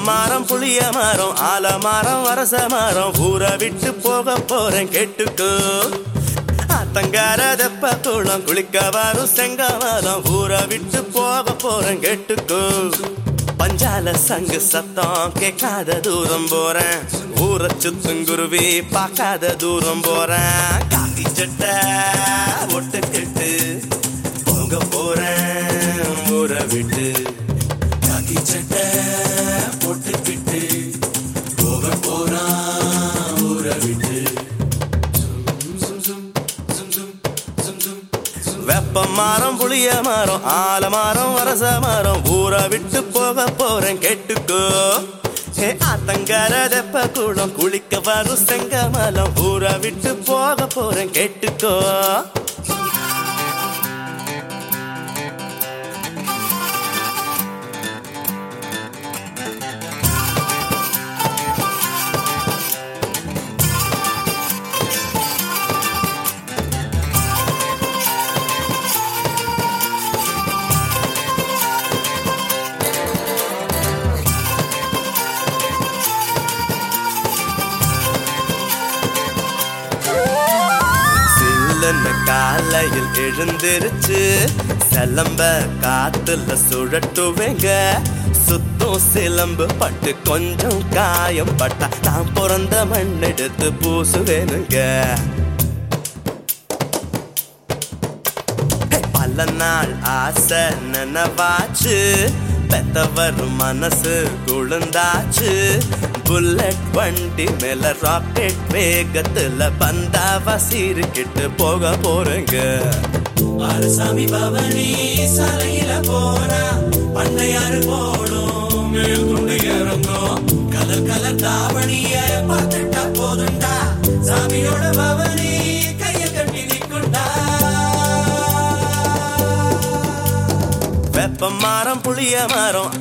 மரம் புளிய மரம் ஆல மரம் வரச மரம் ஊரை விட்டு போக போறேன் கேட்டுக்கோ ஆத்தங்கார தெப்ப குளம் குளிக்க வரும் செங்கமலம் ஊரை விட்டு போக போறேன் கேட்டுக்கோ பஞ்சால சங்கு சத்தம் கேட்காத தூரம் போறேன் ஊரை சுத்தும் குருவி பார்க்காத தூரம் போறேன் காக்கி சட்டை ஒட்டுக்கிட்டு போக போறேன் ஊரை விட்டு காக்கி சட்டை போட்டுக்கிட்டு போக போறான் ஊரை விட்டு வெப்ப மரம் புளிய மரம் ஆல மரம் வரச மரம் ஊரை விட்டு போக போறேன் கேட்டுக்கோ ஹே ஆத்தங்கர தெப்ப குளம் குளிக்க வரும் செங்கமலம் ஊரை விட்டு போக போறேன் கேட்டுக்கோ சில்லுன்னு காலையில் எழுந்திருச்சு சிலம்ப காத்துல சுழட்டுவேங்க சுத்தம் சிலம்பு பட்டு கொஞ்சம் காயம் பட்டா நான் பிறந்த மண் எடுத்து பூசுவேனுங்க ஹே, பல நாள் ஆசை நினைவாச்சு பெத்தவர் மனசு குழுந்தாச்சு புல்லட் வண்டி மேல ராக்கெட் வேகத்துல பந்தாவா சீருக்கிட்டு போக போறேங்க அரசாமி பவனி சாலையில போனா பண்ணையாறு போடும் மேல் கொண்டு இறங்கும் கலர் கலர் தாவணிய பார்த்துட்டா போதுண்டா சாமியோட பவனி கைய கட்டி நிற்குண்டா வெப்ப மரம் புளிய மரம்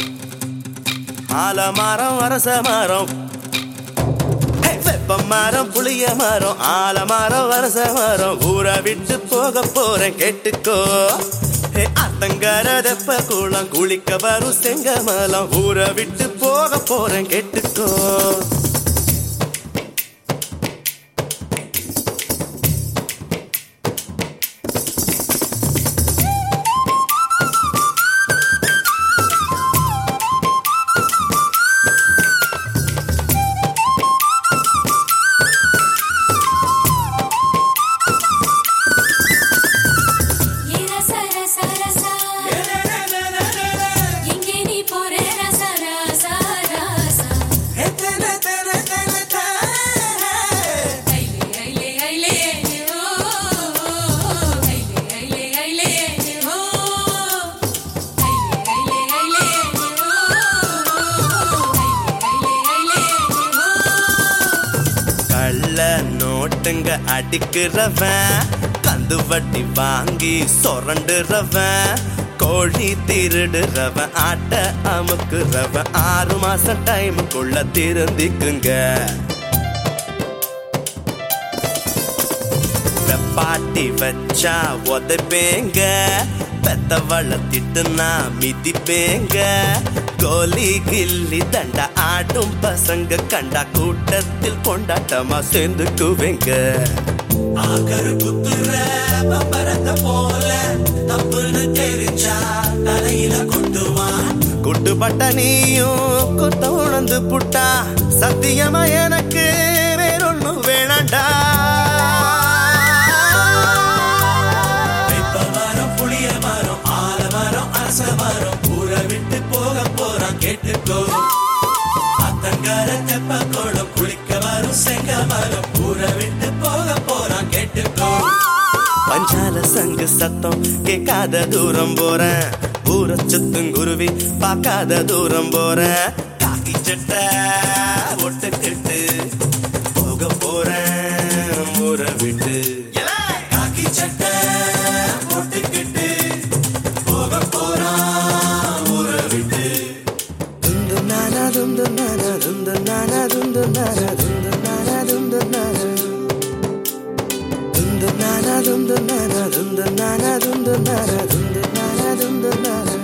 ஆல மரம் அரச மரம் ஹே, வெப்ப மரம் புளிய மரம் ஆல மரம் அரச மரம் ஊரை விட்டு போக போறேன் கேட்டுக்கோ ஹே, அத்தங்கர தெப்ப குளம் குளிக்க வரும் செங்கமலம் ஊரை விட்டு போக போறேன் கேட்டுக்கோ ஏ ரச ரச ரசா எங்கே நீ போற ரச ரச ரசா ஐலே ஐலே ஐலே ஓ ஐலே ஐலே ஐலே ஓ ஐலே ஐலே ஐலே ஓ ஐலே ஐலே ஓ கள்ள நோட்டுங்க அடிக்கிறவன் கந்து வட்டி வாங்கி சொரண்டுறவன் கோழி திருடுறவன் ஆட்ட அமுக்குறவன் ஆறு மாசம் டைமுக்குள்ள திருந்திக்குங்க வெப்பாட்டி வச்சா உதைப்பேங்க பெத்தவள திட்டுனா மிதிப்பேங்க கோலி கில்லி தண்டா ஆடும் பசங்க கண்டா கூட்டத்தில் கொண்டாட்டமா சேர்ந்துக்குவேங்க ஆகரு குத்துற பம்பரத்தை போல தப்புன்னு தெரிஞ்சா தலையில கொட்டுவான் குட்டுப்பட்ட நீயும் குத்த உணர்ந்து புட்டா சத்தியமா எனக்கு வேறொன்னு வேணாண்டா வெப்ப மரம் புளிய மரம் ஆல மரம் அரச மரம் ஊரை விட்டு போக போறான் கேட்டுக்கோ அத்தங்கர தெப்ப கோடம் குளிக்க வரும் செங்க மரம் ஊரை விட்டு போக போறான் கேட்டுக்கோ பஞ்சால சங்கு சத்தம் கேட்காத தூரம் போறேன் ஊரை சுத்தும் குருவி பார்க்காத தூரம் போறேன் காக்கி சட்டை ஒட்டுக்கிட்டு போக போறேன் ஊரை விட்டு காக்கி சட்டை போட்டுக்கிட்டு போக போறான் ஊரை விட்டு துந்து நானா துந்து நானா துந்து நானா துந்து நானா துந்து நானா துந்து நானா துந்து நானா துந்து நானா துந்து நானா துந்து நானா துந்து நானா துந்து நானா